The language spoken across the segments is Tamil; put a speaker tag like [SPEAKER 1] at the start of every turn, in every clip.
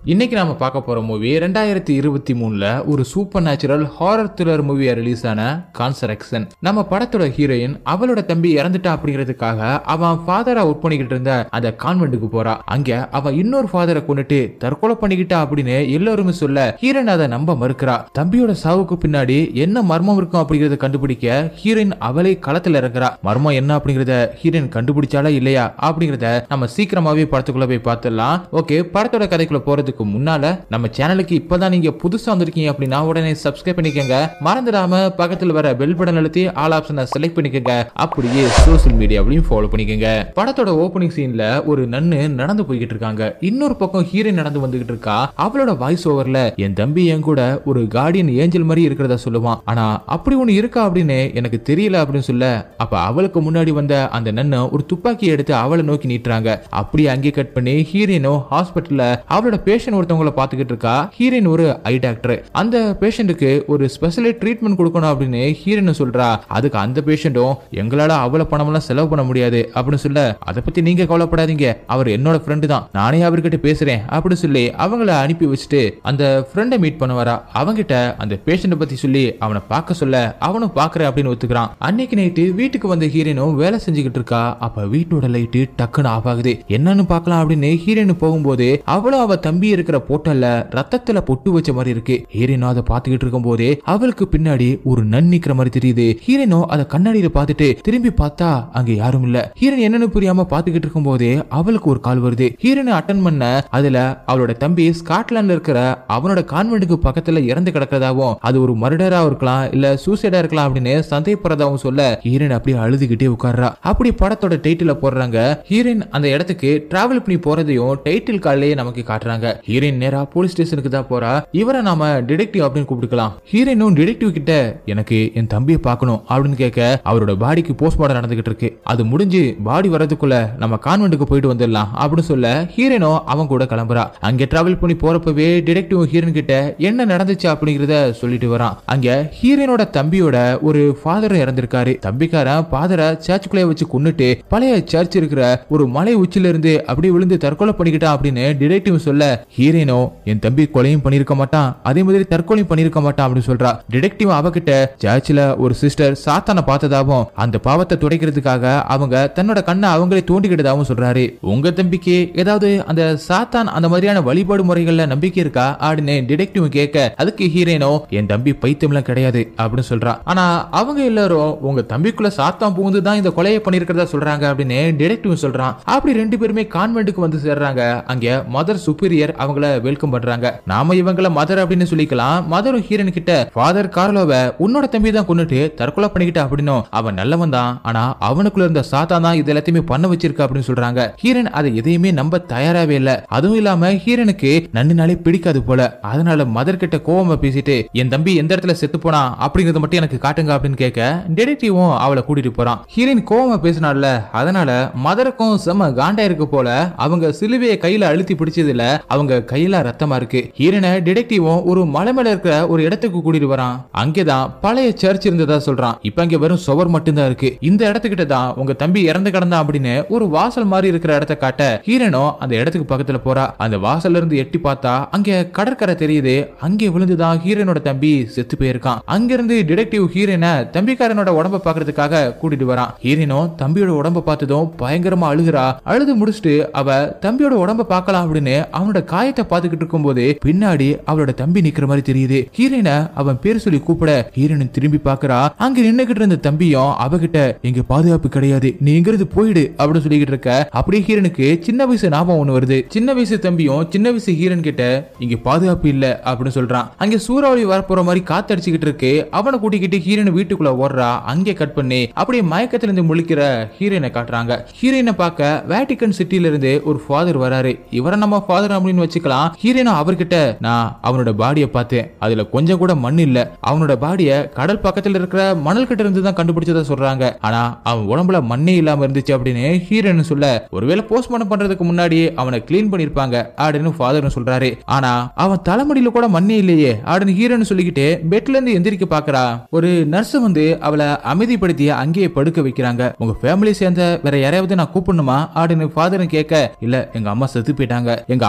[SPEAKER 1] இன்னைக்கு நாம பார்க்க போற மூவி ரெண்டாயிரத்தி இருபத்தி மூணுல ஒரு சூப்பர் நேச்சுரல் ஹாரர் த்ரில்லர் மூவியா ரிலீஸ் ஆன கான்சரக்ஷன் நம்ம படத்தோட ஹீரோயின் அவளோட தம்பி இறந்துட்டா அப்படிங்கிறதுக்காக அவன் ஃபாதரா ஒர்க் பண்ணிக்கிட்டு இருந்த அந்த கான்வென்ட்டுக்கு போறா அங்க அவன் இன்னொரு ஃபாதரை கொண்டுட்டு தற்கொலை பண்ணிக்கிட்டா அப்படின்னு எல்லாருமே சொல்ல ஹீரோயின் அதை நம்ப மறுக்கிறா தம்பியோட சாவுக்கு பின்னாடி என்ன மர்மம் இருக்கும் அப்படிங்கறத கண்டுபிடிக்க ஹீரோயின் அவளே களத்துல இறங்குறா மர்மம் என்ன அப்படிங்கறத ஹீரோயின் கண்டுபிடிச்சாலா இல்லையா அப்படிங்கறத நம்ம சீக்கிரமாவே படத்துக்குள்ள போய் பார்த்துடலாம் ஓகே படத்தோட கதைக்குள்ள போறதுக்கு முன்னால நம்ம சேனலுக்கு இப்பதான் நீங்க புதுசா வந்திருக்கீங்க அப்படின்னா உடனே சப்ஸ்கிரைப் பண்ணிக்கோங்க மறந்துடாம பக்கத்துல வர பெல் பட்டன் அழுத்தி ஆல் ஆப்ஷனை செலக்ட் பண்ணிக்கோங்க அப்படியே சோசியல் மீடியாவிலையும் ஃபாலோ பண்ணிக்கோங்க படத்தோட ஓப்பனிங் சீன்ல ஒரு நன்னு நடந்து போய்கிட்டு இருக்காங்க இன்னொரு பக்கம் ஹீரோயின் நடந்து வந்துகிட்டு இருக்கா அவளோட வாய்ஸ் ஓவர்ல என் தம்பி என் கூட ஒரு கார்டியன் ஏஞ்சல் மாதிரி இருக்கிறதா சொல்லுவான் ஆனா அப்படி ஒண்ணு இருக்கா அப்படின்னு எனக்கு தெரியல அப்படின்னு சொல்ல அப்ப அவளுக்கு முன்னாடி வந்த அந்த நன்னு ஒரு துப்பாக்கி எடுத்து அவளை நோக்கி நீட்டுறாங்க அப்படியே அங்கே கட் பண்ணி ஹீரோயினும் ஹாஸ்பிட்டல்ல அவளோட பேஷண்ட் ஒருத்தவங்கள பாத்துக்கிட்டு இருக்கா ஹீரோயின் ஒரு ஐ டாக்டர் அந்த பேஷண்ட்டுக்கு ஒரு ஸ்பெஷலி ட்ரீட்மெண்ட் கொடுக்கணும் அப்படின்னு ஹீரோயின் சொல்றா அதுக்கு அந்த பேஷண்ட்டும் எங்களால அவ்வளவு பணமெல்லாம் செலவு பண்ண முடியாது அப்படின்னு சொல்ல அதை பத்தி நீங்க கவலைப்படாதீங்க அவர் என்னோட ஃப்ரெண்டு தான் நானே அவர்கிட்ட பேசுறேன் அப்படின்னு சொல்லி அவங்கள அனுப்பி வச்சுட்டு அந்த ஃப்ரெண்டை மீட் பண்ண வரா அவங்கிட்ட அந்த பேஷண்ட்டை பத்தி சொல்லி அவனை பார்க்க சொல்ல அவனும் பாக்குறேன் அப்படின்னு ஒத்துக்கிறான் அன்னைக்கு நைட்டு வீட்டுக்கு வந்த ஹீரோயினும் வேலை செஞ்சுக்கிட்டு இருக்கா அப்ப வீட்டோட லைட்டு டக்குன்னு ஆஃப் ஆகுது என்னன்னு பார்க்கலாம் அப்படின்னு ஹீரோயின் போகும்போது அவளும் அவ தம்பி இருக்கிற போட்டல்ல ரத்தத்துல பொட்டு வச்ச மாதிரி இருக்கு ஹீரோயினும் அதை பார்த்துக்கிட்டு இருக்கும் போதே அவளுக்கு பின்னாடி ஒரு நன் நிக்கிற மாதிரி தெரியுது ஹீரோயினும் அதை கண்ணாடியில பார்த்துட்டு திரும்பி பார்த்தா அங்க யாரும் இல்ல ஹீரோயின் என்னன்னு புரியாம பார்த்துக்கிட்டு இருக்கும் போதே அவளுக்கு ஒரு கால் வருது ஹீரோயின் அட்டன் பண்ண அதுல அவளோட தம்பி ஸ்காட்லாண்ட்ல இருக்கிற அவனோட கான்வென்ட்டுக்கு பக்கத்துல இறந்து கிடக்கிறதாவும் அது ஒரு மர்டரா இருக்கலாம் இல்ல சூசைடா இருக்கலாம் அப்படின்னு சந்தேகப்படுறதாவும் சொல்ல ஹீரோயின் அப்படியே அழுதுகிட்டே உட்கார்றா அப்படி படத்தோட டைட்டில போடுறாங்க ஹீரோயின் அந்த இடத்துக்கு டிராவல் பண்ணி போறதையும் டைட்டில் கார்டிலேயே நமக்கு காட்டுறாங்க ஹீரோயின் நேரா போலீஸ் ஸ்டேஷனுக்கு தான் போறா இவரை நாம டிடெக்டிவ் அப்படின்னு கூப்பிட்டுக்கலாம் ஹீரோயினும் டிடெக்டிவ் கிட்ட எனக்கு என் தம்பியை பார்க்கணும் அப்படின்னு கேட்க அவரோட பாடிக்கு போஸ்ட்மார்டம் நடந்துகிட்டு இருக்கு அது முடிஞ்சு பாடி வர்றதுக்குள்ள நம்ம கான்வென்ட்டுக்கு போயிட்டு வந்துடலாம் அப்படின்னு சொல்ல ஹீரோயினும் அவன் கூட கிளம்புறா அங்க டிராவல் பண்ணி போறப்பவே டிடெக்டிவ் ஹீரோயின் கிட்ட என்ன நடந்துச்சு அப்படிங்கறத சொல்லிட்டு வரான் அங்க ஹீரோயினோட தம்பியோட ஒரு ஃபாதர் இறந்திருக்காரு தம்பிக்காரன் ஃபாதரை சர்ச்சுக்குள்ளே வச்சு கொன்னுட்டு பழைய சர்ச் இருக்கிற ஒரு மலை உச்சில இருந்து அப்படியே விழுந்து தற்கொலை பண்ணிக்கிட்டான் அப்படின்னு டிடெக்டிவ் சொல்ல ஹீரோயினோ என் தம்பி கொலையும் பண்ணிருக்க மாட்டான் அதே மாதிரி தற்கொலையும் பண்ணிருக்க மாட்டான் அப்படின்னு சொல்றா டிடெக்டிவ் அவகிட்ட சர்ச்சில் ஒரு சிஸ்டர் சாத்தானை பார்த்ததாவும் அந்த பாவத்தை துடைக்கிறதுக்காக அவங்க தன்னோட கண்ணை அவங்களே தோண்டிக்கிட்டதாகவும் சொல்றாரு உங்க தம்பிக்கு ஏதாவது அந்த சாத்தான் அந்த மாதிரியான வழிபாடு முறைகள்ல நம்பிக்கை இருக்கா அப்படின்னு டிடெக்டிவ் கேட்க அதுக்கு ஹீரோயினோ என் தம்பி பைத்தியம்லாம் கிடையாது அப்படின்னு சொல்றா ஆனா அவங்க எல்லாரும் உங்க தம்பிக்குள்ள சாத்தான் புகுந்து தான் இந்த கொலையை பண்ணிருக்கிறதா சொல்றாங்க அப்படின்னு டிடெக்டிவ் சொல்றான் அப்படி ரெண்டு பேருமே கான்வென்ட்டுக்கு வந்து சேர்றாங்க அங்க மதர் சுப்பீரியர் அவங்கள வெல்கம் பண்றாங்க நாம இவங்கள மதர் அப்படின்னு சொல்லிக்கலாம் மதரும் ஹீரோன் கிட்ட ஃபாதர் கார்லோவை உன்னோட தம்பி தான் கொண்டுட்டு தற்கொலை பண்ணிக்கிட்ட அப்படின்னும் அவன் நல்லவன் தான் ஆனா அவனுக்குள்ள இருந்த சாத்தான் தான் இது எல்லாத்தையுமே பண்ண வச்சிருக்க அப்படின்னு சொல்றாங்க ஹீரன் அதை எதையுமே நம்ப தயாராவே இல்ல அதுவும் இல்லாம ஹீரனுக்கு நன்னுனாலே பிடிக்காது போல அதனால மதர் கிட்ட கோவமா பேசிட்டு என் தம்பி எந்த இடத்துல செத்து போனா அப்படிங்கறத மட்டும் எனக்கு காட்டுங்க அப்படின்னு கேட்க டெடெக்டிவும் அவளை கூட்டிட்டு போறான் ஹீரோயின் கோவமா பேசினால அதனால மதருக்கும் செம காண்டா இருக்கு போல அவங்க சிலுவையை கையில அழுத்தி பிடிச்சதுல அவங்க கையில ரத்தமா இருக்கு ஹீரோனை டிடெக்டிவும் ஒரு மலை மேல இருக்கிற ஒரு இடத்துக்கு கூட்டிட்டு வரான் அங்கேதான் பழைய சர்ச் இருந்ததா சொல்றான் இப்ப அங்க வெறும் சுவர் மட்டும்தான் இருக்கு இந்த இடத்துக்கிட்ட தான் உங்க தம்பி இறந்து கிடந்தான் அப்படின்னு ஒரு வாசல் மாதிரி இருக்கிற இடத்த காட்ட ஹீரனும் அந்த இடத்துக்கு பக்கத்துல போறா அந்த வாசல்ல இருந்து எட்டி பார்த்தா அங்க கடற்கரை தெரியுது அங்கே விழுந்துதான் ஹீரனோட தம்பி செத்து போயிருக்கான் அங்கிருந்து டிடெக்டிவ் ஹீரனை தம்பிக்காரனோட உடம்ப பாக்குறதுக்காக கூட்டிட்டு வரான் ஹீரனும் தம்பியோட உடம்ப பார்த்ததும் பயங்கரமா அழுகுறா அழுது முடிச்சுட்டு அவ தம்பியோட உடம்ப பார்க்கலாம் அப்படின்னு அவனோட காயத்தை பார்த்துக்கிட்டு இருக்கும்போது பின்னாடி அவளோட தம்பி நிக்கிற மாதிரி தெரியுது ஹீரோயினை அவன் பேர் சொல்லி கூப்பிட ஹீரோயின் திரும்பி பார்க்கறா அங்க நின்னுகிட்டு இருந்த தம்பியும் அவகிட்ட எங்க பாதுகாப்பு கிடையாது நீ இங்கிருந்து போயிடு அப்படின்னு சொல்லிக்கிட்டு இருக்க அப்படியே ஹீரனுக்கு சின்ன வயசு ஞாபகம் ஒண்ணு வருது சின்ன வயசு தம்பியும் சின்ன வயசு ஹீரன் கிட்ட இங்க பாதுகாப்பு இல்ல அப்படின்னு சொல்றான் அங்க சூறாவளி வரப்போற மாதிரி காத்தடிச்சுக்கிட்டு இருக்கு அவனை கூட்டிக்கிட்டு ஹீரோயின் வீட்டுக்குள்ள ஓடுறா அங்கே கட் பண்ணி அப்படியே மயக்கத்துல இருந்து முழிக்கிற ஹீரோயினை காட்டுறாங்க ஹீரோயினை பார்க்க வேட்டிகன் சிட்டில இருந்து ஒரு ஃபாதர் வராரு இவரை நம்ம ஃபாதர் அப்படின்னு வச்சுக்கலாம் ஹீரோயினும் அவர்கிட்ட நான் அவனோட பாடியை பார்த்தேன் அதுல கொஞ்சம் கூட மண் இல்ல அவனோட பாடிய கடல் பக்கத்துல இருக்கிற மணல் கிட்ட இருந்து தான் கண்டுபிடிச்சதா சொல்றாங்க ஆனா அவன் உடம்புல மண்ணே இல்லாம இருந்துச்சு அப்படின்னு ஹீரோயின் சொல்ல ஒருவேளை போஸ்ட்மார்ட்டம் பண்றதுக்கு முன்னாடி அவனை கிளீன் பண்ணிருப்பாங்க அப்படின்னு ஃபாதர் சொல்றாரு ஆனா அவன் தலைமுடியில கூட மண்ணே இல்லையே அப்படின்னு ஹீரோயின் சொல்லிக்கிட்டு பெட்ல இருந்து எந்திரிக்க பாக்குறா ஒரு நர்ஸ் வந்து அவளை அமைதிப்படுத்தி அங்கேயே படுக்க வைக்கிறாங்க உங்க ஃபேமிலி சேர்ந்த வேற யாரையாவது நான் கூப்பிடணுமா அப்படின்னு ஃபாதரும் கேட்க இல்ல எங்க அம்மா செத்து போயிட்டாங்க எங்க அப்பா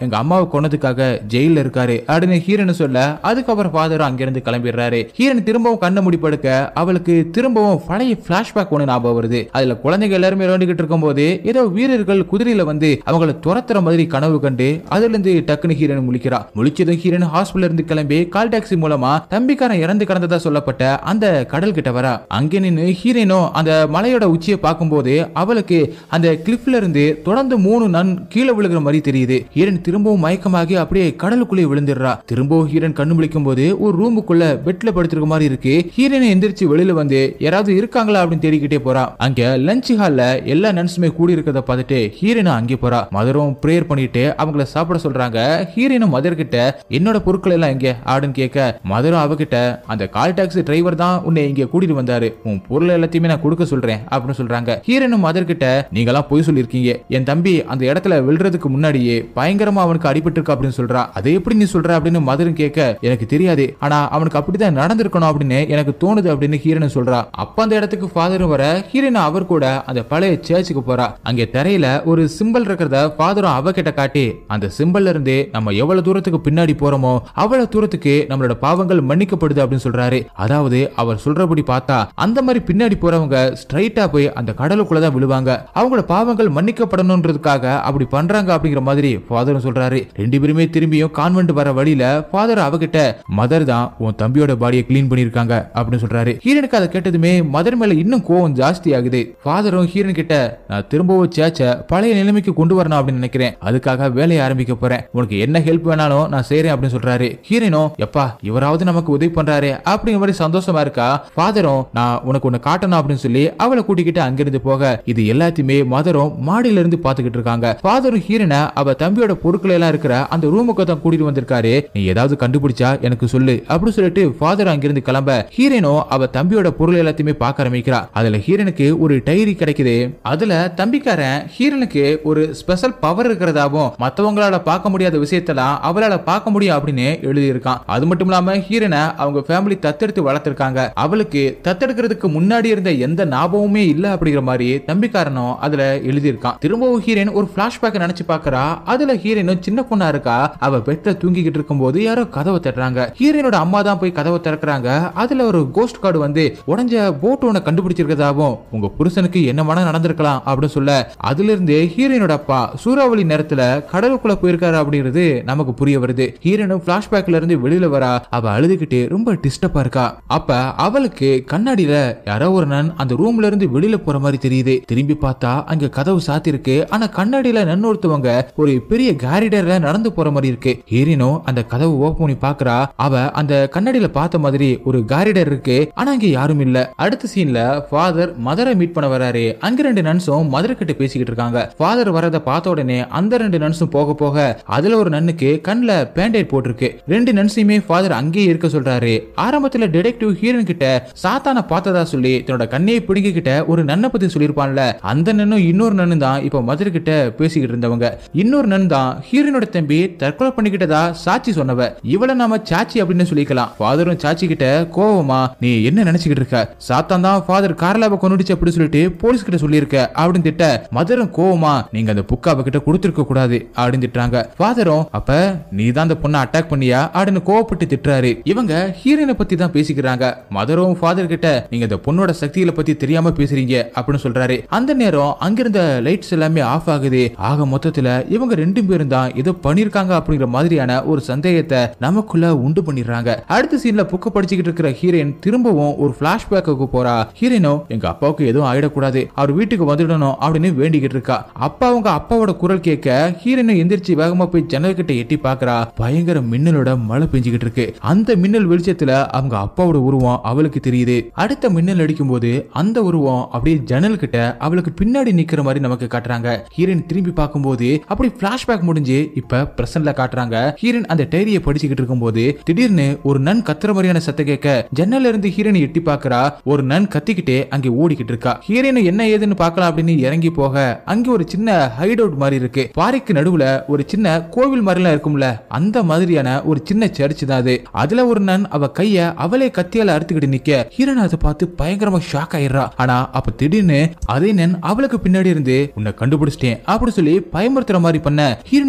[SPEAKER 1] எங்க அம்மாவை கொன்னதுக்காக ஜெயில இருக்காரு அப்படின்னு ஹீரன் சொல்ல அதுக்கப்புறம் ஃபாதரும் அங்கிருந்து கிளம்பிடுறாரு ஹீரன் திரும்பவும் கண்ணை மூடி படுக்க அவளுக்கு திரும்பவும் பழைய பிளாஷ்பேக் ஒண்ணு ஞாபகம் வருது அதுல குழந்தைங்க எல்லாருமே விளையாண்டுகிட்டு இருக்கும்போது ஏதோ வீரர்கள் குதிரையில வந்து அவங்கள துரத்துற மாதிரி கனவு கண்டு அதுல இருந்து டக்குனு ஹீரன் முழிக்கிறா முழிச்சதும் ஹீரன் ஹாஸ்பிடல்ல இருந்து கிளம்பி கால் டாக்ஸி மூலமா தம்பிக்காரன் இறந்து கிடந்ததா சொல்லப்பட்ட அந்த கடல் கிட்ட வரா அங்கே நின்று ஹீரோனும் அந்த மலையோட உச்சியை பார்க்கும்போது அவளுக்கு அந்த கிளிஃப்ல இருந்து தொடர்ந்து மூணு நன் கீழே விழுகிற மாதிரி தெரியுது ஹீரன் திரும்பவும் மயக்கமாகி அப்படியே கடலுக்குள்ளே விழுந்துடுறா திரும்பவும் ஹீரன் கண்ணு முழிக்கும் போது ஒரு ரூமுக்குள்ள பெட்ல படுத்திருக்க மாதிரி இருக்கு ஹீரனை எந்திரிச்சு வெளியில வந்து யாராவது இருக்காங்களா அப்படின்னு தேடிக்கிட்டே போறா அங்க லஞ்ச் ஹால்ல எல்லா நன்ஸுமே கூடி இருக்கிறத பார்த்துட்டு ஹீரனும் அங்கே போறா மதரும் ப்ரேயர் பண்ணிட்டு அவங்கள சாப்பிட சொல்றாங்க ஹீரனும் மதர் கிட்ட என்னோட பொருட்கள் எல்லாம் எங்க அப்படின்னு கேட்க மதரும் அவகிட்ட அந்த கால் டாக்ஸி டிரைவர் தான் உன்னை இங்க கூட்டிட்டு வந்தாரு உன் பொருள் எல்லாத்தையுமே நான் கொடுக்க சொல்றேன் அப்படின்னு சொல்றாங்க ஹீரனும் மதர் கிட்ட நீங்களாம் பொய் சொல்லியிருக்கீங்க என் தம்பி அந்த இடத்துல விழுறதுக்கு முன்னாடியே பயங்கரமா அவனுக்கு அடிபட்டு இருக்கு அப்படின்னு சொல்றா அதை எப்படி நீ சொல்ற அப்படின்னு மதரும் கேட்க எனக்கு தெரியாது ஆனா அவனுக்கு அப்படிதான் நடந்திருக்கணும் அப்படின்னு எனக்கு தோணுது அப்படின்னு ஹீரன் சொல்றா அப்ப அந்த இடத்துக்கு ஃபாதரும் வர ஹீரன் அவர் கூட அந்த பழைய சர்ச்சுக்கு போறா அங்க தரையில ஒரு சிம்பிள் இருக்கிறத ஃபாதரும் அவகிட்ட காட்டி அந்த சிம்பிள்ல இருந்து நம்ம எவ்வளவு தூரத்துக்கு பின்னாடி போறோமோ அவ்வளவு தூரத்துக்கு நம்மளோட பாவங்கள் மன்னிக்கப்படுது அப்படின்னு சொல்றாரு அதாவது அவர் சொல்றபடி பார்த்தா அந்த மாதிரி பின்னாடி போறவங்க ஸ்ட்ரைட்டா போய் அந்த கடலுக்குள்ள தான் விழுவாங்க அவங்களோட பாவங்கள் மன்னிக்கப்படணும்ன்றதுக்காக அப்படி பண்றாங்க அப்படிங்கிற மாதிரி ஃபாதரும் சொல்றாரு ரெண்டு பேருமே திரும்பியும் கான்வென்ட் வர வழியில ஃபாதர் அவகிட்ட மதர் தான் உன் தம்பியோட பாடியை க்ளீன் பண்ணிருக்காங்க அப்படின்னு சொல்றாரு ஹீரனுக்கு அதை கேட்டதுமே மதர் மேல இன்னும் கோவம் ஜாஸ்தி ஆகுது ஃபாதரும் ஹீரன் கிட்ட நான் திரும்பவும் சேச்ச பழைய நிலைமைக்கு கொண்டு வரணும் அப்படின்னு நினைக்கிறேன் அதுக்காக வேலையை ஆரம்பிக்க போறேன் உனக்கு என்ன ஹெல்ப் வேணாலும் நான் செய்றேன் அப்படின்னு சொல்றாரு ஹீரனும் எப்பா இவராவது நமக்கு உதவி பண்றாரு அப்படிங்கிற மாதிரி சந்தோஷமா இருக்கா ஃபாதரும் நான் உனக்கு ஒண்ணு காட்டணும் அப்படின்னு சொல்லி அவளை கூட்டிக்கிட்டு அங்கிருந்து போக இது எல்லாத்தையுமே மதரும் மாடியில இருந்து பாத்துக்கிட்டு இருக்காங்க ஃபாதரும் ஹீரனை அவ தம்பியோட பொருட்கள் எல்லாம் இருக்கிற அந்த ரூமுக்கு தான் கூட்டிட்டு வந்திருக்காரு நீ ஏதாவது கண்டுபிடிச்சா எனக்கு சொல்லு அப்படின்னு சொல்லிட்டு ஃபாதர் அங்கிருந்து கிளம்ப ஹீரனும் அவ தம்பியோட பொருள் எல்லாத்தையுமே பார்க்க ஆரம்பிக்கிறா அதுல ஹீரனுக்கு ஒரு டைரி கிடைக்குது அதுல தம்பிக்காரன் ஹீரனுக்கு ஒரு ஸ்பெஷல் பவர் இருக்கிறதாவும் மத்தவங்களால பார்க்க முடியாத விஷயத்தெல்லாம் அவளால பார்க்க முடியும் அப்படின்னு எழுதியிருக்கான் அது மட்டும் இல்லாம ஹீரனை அவங்க ஃபேமிலி தத்தெடுத்து வளர்த்திருக்காங்க அவளுக்கு தத்தெடுக்கிறதுக்கு முன்னாடி இருந்த எந்த ஞாபகமுமே இல்ல அப்படிங்கிற மாதிரி தம்பிக்காரனும் அதுல எழுதியிருக்கான் திரும்பவும் ஹீரோயின் ஒரு பிளாஷ்பேக் நினைச்சு பாக்குறா அதுல ஹீரோயினும் சின்ன பொண்ணா இருக்கா அவ பெட்ல தூங்கிக்கிட்டு இருக்கும்போது யாரோ கதவை தட்டுறாங்க ஹீரோயினோட அம்மா தான் போய் கதவை திறக்கிறாங்க அதுல ஒரு கோஸ்ட் கார்டு வந்து உடஞ்ச போட் ஒண்ணு கண்டுபிடிச்சிருக்கதாவும் உங்க புருஷனுக்கு என்ன மனம் நடந்திருக்கலாம் அப்படின்னு சொல்ல அதுல இருந்து ஹீரோயினோட அப்பா சூறாவளி நேரத்துல கடலுக்குள்ள போயிருக்காரு அப்படிங்கிறது நமக்கு புரிய வருது ஹீரோனும் பிளாஷ்பேக்ல இருந்து வெளியில வரா அவ அழுதுகிட்டு ரொம்ப டிஸ்டர்பா இருக்கா அப்ப அவளுக்கு கண்ணாடியில யாரோ ஒரு நன் அந்த ரூம்ல இருந்து வெளியில போற மாதிரி தெரியுது திரும்பி பார்த்தா அங்க கதவு சாத்திருக்கு ஆனா கண்ணாடியில நன் ஒருத்தவங்க ஒரு பெரிய கேரிடர்ல நடந்து போற மாதிரி இருக்கு ஹீரோனும் அந்த கதவு ஓபன் பண்ணி பாக்குறா அவ அந்த கண்ணாடியில பார்த்த மாதிரி ஒரு கேரிடர் இருக்கு ஆனா அங்க யாரும் இல்ல அடுத்த சீன்ல ஃபாதர் மதரை மீட் பண்ண வராரு அங்க ரெண்டு நன்ஸும் மதர் கிட்ட பேசிக்கிட்டு இருக்காங்க ஃபாதர் வரத பார்த்த உடனே அந்த ரெண்டு நன்ஸும் போக போக அதுல ஒரு நன்னுக்கு கண்ணுல பேண்டேட் போட்டிருக்கு ரெண்டு நன்ஸையுமே ஃபாதர் அங்கேயே இருக்க சொல்றாரு ஆரம்பத்துல டிடெக்டிவ் ஹீரோன் கிட்ட சாத்தான பார்த்ததா சொல்லி தன்னோட கண்ணையை பிடிங்கிக்கிட்ட ஒரு நன்னை பத்தி சொல்லியிருப்பான்ல அந்த நன்னும் இன்னொரு நன்னு தான் இப்ப மதர் கிட்ட பேசிக்கிட்டு இருந்தவங்க இன்னொரு நன் தான் ஹீரோனோட தம்பி தற்கொலை பண்ணிக்கிட்டதா சாட்சி சொன்னவ இவள நாம சாச்சி அப்படின்னு சொல்லிக்கலாம் ஃபாதரும் சாச்சி கிட்ட கோவமா நீ என்ன நினைச்சுக்கிட்டு இருக்க சாத்தான் தான் ஃபாதர் கார்லாவை கொண்டுடுச்சு அப்படின்னு சொல்லிட்டு போலீஸ் கிட்ட சொல்லியிருக்க அப்படின்னு திட்ட மதரும் கோவமா நீங்க அந்த புக் அவகிட்ட கொடுத்துருக்க கூடாது அப்படின்னு திட்டுறாங்க ஃபாதரும் அப்ப நீ தான் அந்த பொண்ணை அட்டாக் பண்ணியா அப்படின்னு கோவப்பட்டு திட்டுறாரு இவங்க ஹீரோயினை பத்தி தான் பேசிக்கிறாங்க மதரும் ஃபாதர் கிட்ட நீங்க இந்த பொண்ணோட சக்திகளை பத்தி தெரியாம பேசுறீங்க அப்படின்னு சொல்றாரு அந்த நேரம் அங்கிருந்த லைட்ஸ் எல்லாமே ஆஃப் ஆகுது ஆக மொத்தத்துல இவங்க ரெண்டு பேரும் தான் ஏதோ பண்ணிருக்காங்க அப்படிங்கிற மாதிரியான ஒரு சந்தேகத்தை நமக்குள்ள உண்டு பண்ணிடுறாங்க அடுத்த சீன்ல புக்க படிச்சுக்கிட்டு இருக்கிற ஹீரோயின் திரும்பவும் ஒரு பிளாஷ்பேக்கு போறா ஹீரோயினும் எங்க அப்பாவுக்கு எதுவும் ஆயிடக்கூடாது அவர் வீட்டுக்கு வந்துடணும் அப்படின்னு வேண்டிக்கிட்டு இருக்கா அப்பா அவங்க அப்பாவோட குரல் கேட்க ஹீரோயினும் எந்திரிச்சு வேகமா போய் ஜன்னல் கிட்ட எட்டி பாக்குறா பயங்கர மின்னலோட மழை பெஞ்சுக்கிட்டு இருக்கு அந்த மின்னல் வெளிச்சத்துல அவங்க அப்பாவோட உருவம் அவளுக்கு தெரியுது அடுத்த மின்னல் அடிக்கும் போது அந்த உருவம் அப்படியே ஜன்னல் கிட்ட அவளுக்கு பின்னாடி நிக்கிற மாதிரி நமக்கு காட்டுறாங்க ஹீரோயின் திரும்பி பார்க்கும்போது அப்படி பிளாஷ்பேக் முடிஞ்சு இப்ப பிரசன்ட்ல காட்டுறாங்க ஹீரோயின் அந்த டைரியை படிச்சுக்கிட்டு இருக்கும்போது திடீர்னு ஒரு நன் கத்துற மாதிரியான சத்தம் கேட்க ஜன்னல்ல இருந்து ஹீரோயின் எட்டி பாக்குறா ஒரு நன் கத்திக்கிட்டே அங்கே ஓடிக்கிட்டு இருக்கா ஹீரோயின் என்ன ஏதுன்னு பார்க்கலாம் அப்படின்னு இறங்கி போக அங்க ஒரு சின்ன ஹைட் அவுட் மாதிரி இருக்கு பாறைக்கு நடுவுல ஒரு சின்ன கோவில் மாதிரிலாம் இருக்கும்ல அந்த மாதிரியான ஒரு சின்ன சர்ச் தான் அது அதுல ஒரு நன் அவ கைய அவளே கத்தியால அறுத்துக்கிட்டு நிக்க ஹீரோன் அதை பார்த்து பயங்கரமா ஷாக் ஆயிடுறா ஆனா அப்ப திடீர்னு அதே நன் அவளுக்கு பின்னாடி இருந்து உன்னை கண்டுபிடிச்சிட்டேன் அப்படி சொல்லி பயமுறுத்துற மாதிரி பண்ண ஹீரோனுக்கு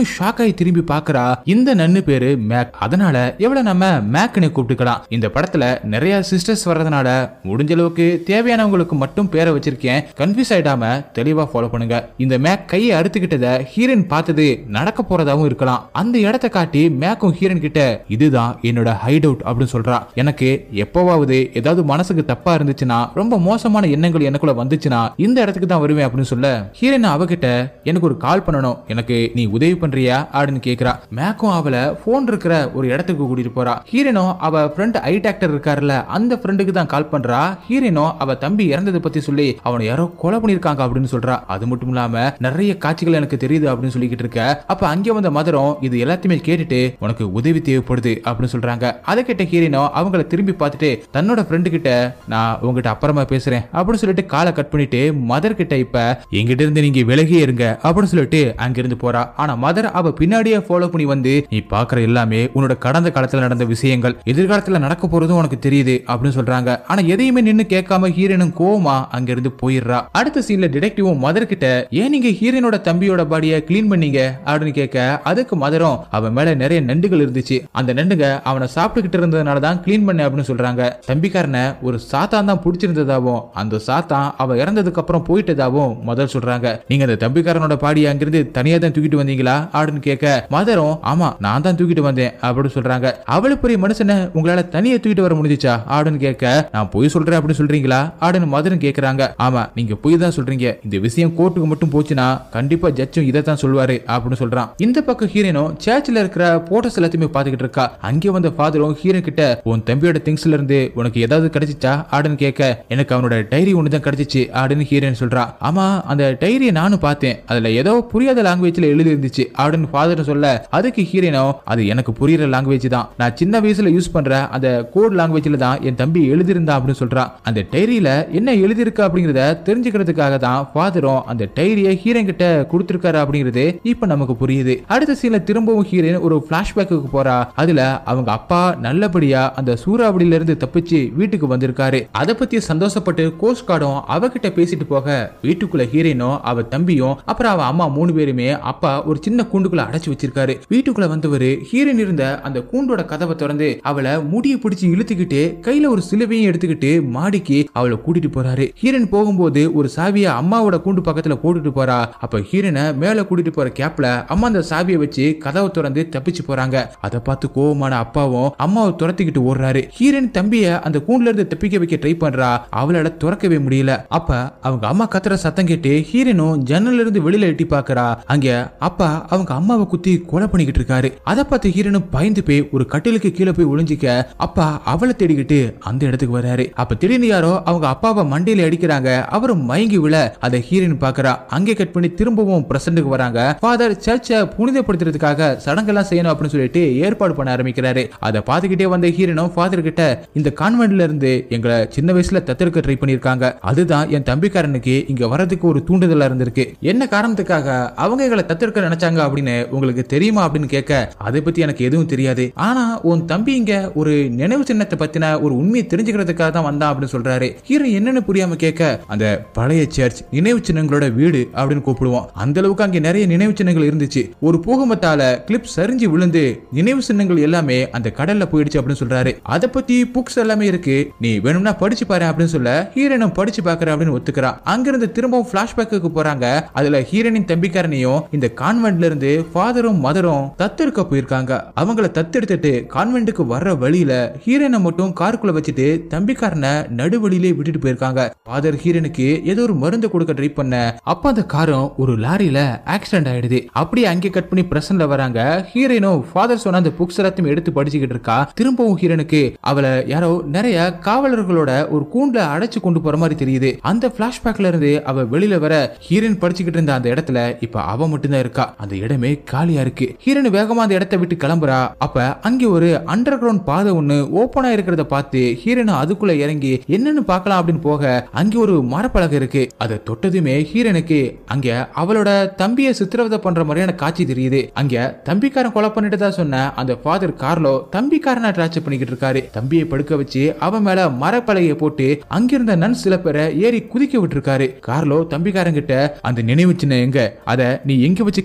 [SPEAKER 1] என்னன்னு ஷாக் ஆகி திரும்பி பாக்குறா இந்த நன்னு பேரு மேக் அதனால எவ்வளவு நம்ம மேக்னு கூப்பிட்டுக்கலாம் இந்த படத்துல நிறைய சிஸ்டர்ஸ் வர்றதுனால முடிஞ்ச அளவுக்கு தேவையானவங்களுக்கு மட்டும் பேரை வச்சிருக்கேன் கன்ஃபியூஸ் ஆயிடாம தெளிவா ஃபாலோ பண்ணுங்க இந்த மேக் கையை அறுத்துக்கிட்டத ஹீரோயின் பார்த்தது நடக்க போறதாவும் இருக்கலாம் அந்த இடத்த காட்டி மேக்கும் ஹீரோயின் கிட்ட இதுதான் என்னோட ஹைட் அவுட் அப்படின்னு சொல்றா எனக்கு எப்பவாவது ஏதாவது மனசுக்கு தப்பா இருந்துச்சுன்னா ரொம்ப மோசமான எண்ணங்கள் எனக்குள்ள வந்துச்சுன்னா இந்த இடத்துக்கு தான் வருவேன் அப்படின்னு சொல்ல ஹீரோயின் அவகிட்ட எனக்கு ஒரு கால் பண்ணணும் எனக்கு நீ உதவி பண்றியா அப்படின்னு கேக்குறா மேக்கும் அவளை போன் இருக்கிற ஒரு இடத்துக்கு கூட்டிட்டு போறா ஹீரோனும் அவ ஃப்ரெண்ட் ஐ டாக்டர் இருக்காருல்ல அந்த ஃப்ரெண்டுக்கு தான் கால் பண்றா ஹீரோனும் அவ தம்பி இறந்ததை பத்தி சொல்லி அவனை யாரோ கொலை பண்ணிருக்காங்க அப்படின்னு சொல்றா அது மட்டும் இல்லாம நிறைய காட்சிகள் எனக்கு தெரியுது அப்படின்னு சொல்லிக்கிட்டு இருக்க அப்ப அங்க வந்த மதரம் இது எல்லாத்தையுமே கேட்டுட்டு உனக்கு உதவி தேவைப்படுது அப்படின்னு சொல்றாங்க அதை கேட்ட ஹீரோனும் அவங்கள திரும்பி பார்த்துட்டு தன்னோட ஃப்ரெண்டு கிட்ட நான் உங்ககிட்ட அப்புறமா பேசுறேன் அப்படின்னு சொல்லிட்டு காலை கட் பண்ணிட்டு மதர் கிட்ட இப்ப எங்கிட்ட இருந்து நீங்க விலகியே இருங்க அப்படின்னு சொல்லிட்டு அங்கிருந்து போறா ஆனா மதர் அவ பின்னாடியே ஃபாலோ பண்ணி வந்து நீ பாக்குற எல்லாமே உன்னோட கடந்த காலத்துல நடந்த விஷயங்கள் எதிர்காலத்துல நடக்க போறதும் உனக்கு தெரியுது அப்படின்னு சொல்றாங்க ஆனா எதையுமே நின்னு கேட்காம ஹீரோனும் கோவமா அங்கிருந்து போயிடுறா அடுத்த சீன்ல டிடெக்டிவும் மதர் கிட்ட ஏன் நீங்க ஹீரோனோட தம்பியோட பாடிய கிளீன் பண்ணீங்க அப்படின்னு கேட்க அதுக்கு மதரும் அவன் மேல நிறைய நண்டுகள் இருந்துச்சு அந்த நண்டுங்க அவனை சாப்பிட்டுக்கிட்டு இருந்ததுனால தான் கிளீன் பண்ண அப்படின்னு சொல்றாங்க தம்பிக்காரனை ஒரு சாத்தான் தான் பிடிச்சிருந்ததாவும் அந்த சாத்தான் அவ இறந்ததுக்கு அப்புறம் போயிட்டதாவும் முதல் சொல்றாங்க நீங்க அந்த தம்பிக்காரனோட பாடி அங்கிருந்து தனியா தான் தூக்கிட்டு வந்தீங்களா அப்படின்னு கேட்க மதரும் ஆமா நான் தான் தூக்கிட்டு வந்தேன் அப்படின்னு சொல்றாங்க அவ்வளவு பெரிய மனுஷனை உங்களால தனியா தூக்கிட்டு வர முடிஞ்சுச்சா அப்படின்னு கேட்க நான் பொய் சொல்றேன் அப்படின்னு சொல்றீங்களா அப்படின்னு மதரும் கேக்குறாங்க ஆமா நீங்க பொய் தான் சொல்றீங்க இந்த விஷயம் கோர்ட்டுக்கு மட்டும் போச்சுன்னா கண்டிப்பா ஜட்ஜும் இதை தான் சொல்வாரு அப்படின்னு சொல்றான் இந்த பக்கம் ஹீரோனும் சர்ச்சில் இருக்கிற போட்டோஸ் எல்லாத்தையுமே பாத்துக்கிட்டு இருக்கா அங்கே வந்த ஃபாதரும் ஹீரோ கிட்ட உன் தம்பியோட திங்ஸ்ல இருந்து உனக்கு ஏதாவது கிடைச்சிச்சா அப்படின்னு கேட்க எனக்கு அவனோட டைரி ஒன்று தான் கிடைச்சிச்சு அப்படின்னு ஹீரோயின் சொல்றா ஆமா அந்த டைரியை நானும் பார்த்தேன் அதுல ஏதோ புரியாத லாங்குவேஜ்ல எழுதி இருந்துச்சு அப்படின்னு ஃபாதர் சொல்ல அதுக்கு ஹீரோனோ அது எனக்கு புரியுற லாங்குவேஜ் தான் நான் சின்ன வயசுல யூஸ் பண்ற அந்த கோட் லாங்குவேஜ்ல தான் என் தம்பி எழுதியிருந்தா அப்படின்னு சொல்றான் அந்த டைரியில என்ன எழுதியிருக்கு அப்படிங்கறத தெரிஞ்சுக்கிறதுக்காக தான் ஃபாதரும் அந்த டைரியை ஹீரோயின் கிட்ட கொடுத்திருக்காரு அப்படிங்கிறது இப்ப நமக்கு புரியுது அடுத்த சீன்ல திரும்பவும் ஹீரோயின் ஒரு பிளாஷ்பேக்கு போறா அதுல அவங்க அப்பா நல்லபடியா அந்த சூறாவளியில இருந்து தப்பிச்சு வீட்டுக்கு வந்திருக்காரு அதை பத்தி சந்தோஷப்பட்டு கோஸ்ட் கார்டும் அவகிட்ட பேசிட்டு போக வீட்டுக்குள்ள ஹீரோயினும் அவ தம்பியும் அப்புறம் அவ அம்மா மூணு பேருமே அப்பா ஒரு சின்ன கூண்டுக்குள்ள அடைச்சு வச்சிருக்காரு வீட்டுக்குள்ள வந்தவரு ஹீரோயின் இருந்த அந்த கூண்டோட கதவை திறந்து அவளை முடியை பிடிச்சு இழுத்துக்கிட்டு கையில ஒரு சிலுவையும் எடுத்துக்கிட்டு மாடிக்கு அவளை கூட்டிட்டு போறாரு ஹீரோயின் போகும்போது ஒரு சாவியை அம்மாவோட கூண்டு பக்கத்துல போட்டுட்டு போறா அப்ப ஹீரோனை மேல கூட்டிட்டு போற கேப்ல அம்மா அந்த சாவியை வச்சு கதவை திறந்து தப்பிச்சு போறாங்க அதை பார்த்து கோவமான அப்பாவும் அம்மாவை துரத்திக்கிட்டு ஓடுறாரு ஹீரோயின் தம்பிய அந்த கூண்டுல இருந்து தப்பிக்க வைக்க ட்ரை பண்றா அவளால துறக்கவே முடியல அப்ப அவங்க அம்மா கத்துற சத்தம் கேட்டு ஹீரோனும் ஜன்னல்ல இருந்து வெளியில எட்டி பாக்குறா அங்க அப்பா அவங்க அம்மாவை குத்தி கொலை பண்ணிக்கிட்டு இருக்காரு அதை பார்த்து ஹீரோனும் பயந்து போய் ஒரு கட்டிலுக்கு கீழே போய் ஒளிஞ்சிக்க அப்பா அவளை தேடிக்கிட்டு அந்த இடத்துக்கு வராரு அப்ப திடீர்னு யாரோ அவங்க அப்பாவை மண்டையில அடிக்கிறாங்க அவரும் மயங்கி விழ அதை ஹீரோயின் பாக்குறா அங்கே கட் பண்ணி திரும்பவும் பிரசன்ட்டுக்கு வராங்க ஃபாதர் சர்ச்சை புனிதப்படுத்துறதுக்காக சடங்கெல்லாம் செய்யணும் அப்படின்னு சொல்லிட்டு ஏற்பாடு பண்ண ஆரம்பிக்கிறாரு அதை பார்த்துக்கிட்டே வந்த ஹீரோனும் ஃபாதர் கிட்ட இந்த கான்வென்ட்ல இருந்து எங்களை சின்ன வயசுல தத்தெடுக்க ட்ரை பண்ணிருக்காங்க அதுதான் என் தம்பிக்காரனுக்கு இங்க வரதுக்கு ஒரு தூண்டுதலா இருந்திருக்கு என்ன காரணத்துக்காக அவங்க எங்களை தத்தெடுக்க நினைச்சாங்க அப்படின்னு உங்களுக்கு தெரியுமா அப்படின்னு கேட்க அதை பத்தி எனக்கு எதுவும் தெரியாது ஆனா உன் தம்பி இங்க ஒரு நினைவு சின்னத்தை பத்தின ஒரு உண்மையை தெரிஞ்சுக்கிறதுக்காக தான் வந்தான் அப்படின்னு சொல்றாரு ஹீரோ என்னன்னு புரியாம கேட்க அந்த பழைய சர்ச் நினைவு சின்னங்களோட வீடு அப்படின்னு கூப்பிடுவோம் அந்த அளவுக்கு அங்க நிறைய நினைவு சின்னங்கள் இருந்துச்சு ஒரு பூகம்பத்தால கிளிப் சரிஞ்சு விழுந்து நினைவு சின்னங்கள் எல்லாமே அந்த கடல்ல போயிடுச்சு அப்படின்னு சொல்றாரு அதை பத்தி புக்ஸ் எல்லாமே இருக்கு நீ வேணும்னா படிச்சு பாரு அப்படின்னு சொல்ல ஹீரோனும் படிச்சு பாக்குற அப்படின்னு ஒத்துக்கிறான் அங்கிருந்து திரும்பவும் பிளாஷ்பேக்கு போறாங்க அதுல ஹீரோனின் தம்பிக்காரனையும் இந்த கான்வென்ட்ல இருந்து ஃபாதரும் மதரும் தத்தெடுக்க போயிருக்காங்க அவங்கள தத்தெடுத்துட்டு கான்வென்ட்டுக்கு வர்ற வழியில ஹீரோனை மட்டும் காருக்குள்ள வச்சுட்டு தம்பிக்காரனை நடுவழியிலே விட்டுட்டு போயிருக்காங்க ஃபாதர் ஹீரோனுக்கு ஏதோ ஒரு மருந்து கொடுக்க ட்ரை பண்ண அப்ப அந்த காரும் ஒரு லாரியில ஆக்சிடென்ட் ஆயிடுது அப்படியே அங்கே கட் பண்ணி பிரசன்ட்ல வராங்க ஹீரோயினும் ஃபாதர் சொன்ன அந்த புக்ஸ் எல்லாத்தையும் எடுத்து படிச்சுக்கிட்டு இருக்கா திரும்பவும் ஹீரோனுக்கு அவளை யாரோ நிறைய காவலர்களோட ஒரு கூண்டுல அடைச்சு கொண்டு போற மாதிரி தெரியுது அந்த பிளாஷ்பேக்ல இருந்து அவ வெளியில வர ஹீரோயின் படிச்சுக்கிட்டு இருந்த அந்த இடத்துல இப்ப அவ மட்டும்தான் இருக்கா அந்த இடமே காலியா இருக்கு ஹீரோயின் வேகமா அந்த இடத்தை விட்டு கிளம்புறா அப்ப அங்கே ஒரு அண்டர் கிரவுண்ட் பாதை ஒண்ணு ஓபனா இருக்கிறத பார்த்து ஹீரோயின் அதுக்குள்ள இறங்கி என்னன்னு பார்க்கலாம் அப்படின்னு போக அங்கே ஒரு மரப்பலகை இருக்கு அதை தொட்டதுமே ஹீரோனுக்கு அங்க அவளோட தம்பியை சித்திரவதை பண்ற மாதிரியான காட்சி தெரியுது அங்க தம்பிக்காரன் கொலை பண்ணிட்டு தான் சொன்ன அந்த ஃபாதர் கார்லோ தம்பிக்காரனை டார்ச்சர் பண்ணிக்கிட்டு இருக்காரு தம்பியை படுக்க வச்சு அவன் மேல மரப்பலகையை போட்டு அங்கிருந்த நன் சில பேரை ஏறி குதிக்க விட்டுருக்காரு கார்லோ தம்பிக்காரன் கிட்ட அந்த நினைவு சின்ன எங்க அத நீ எங்க வச்சு காப்பாத்த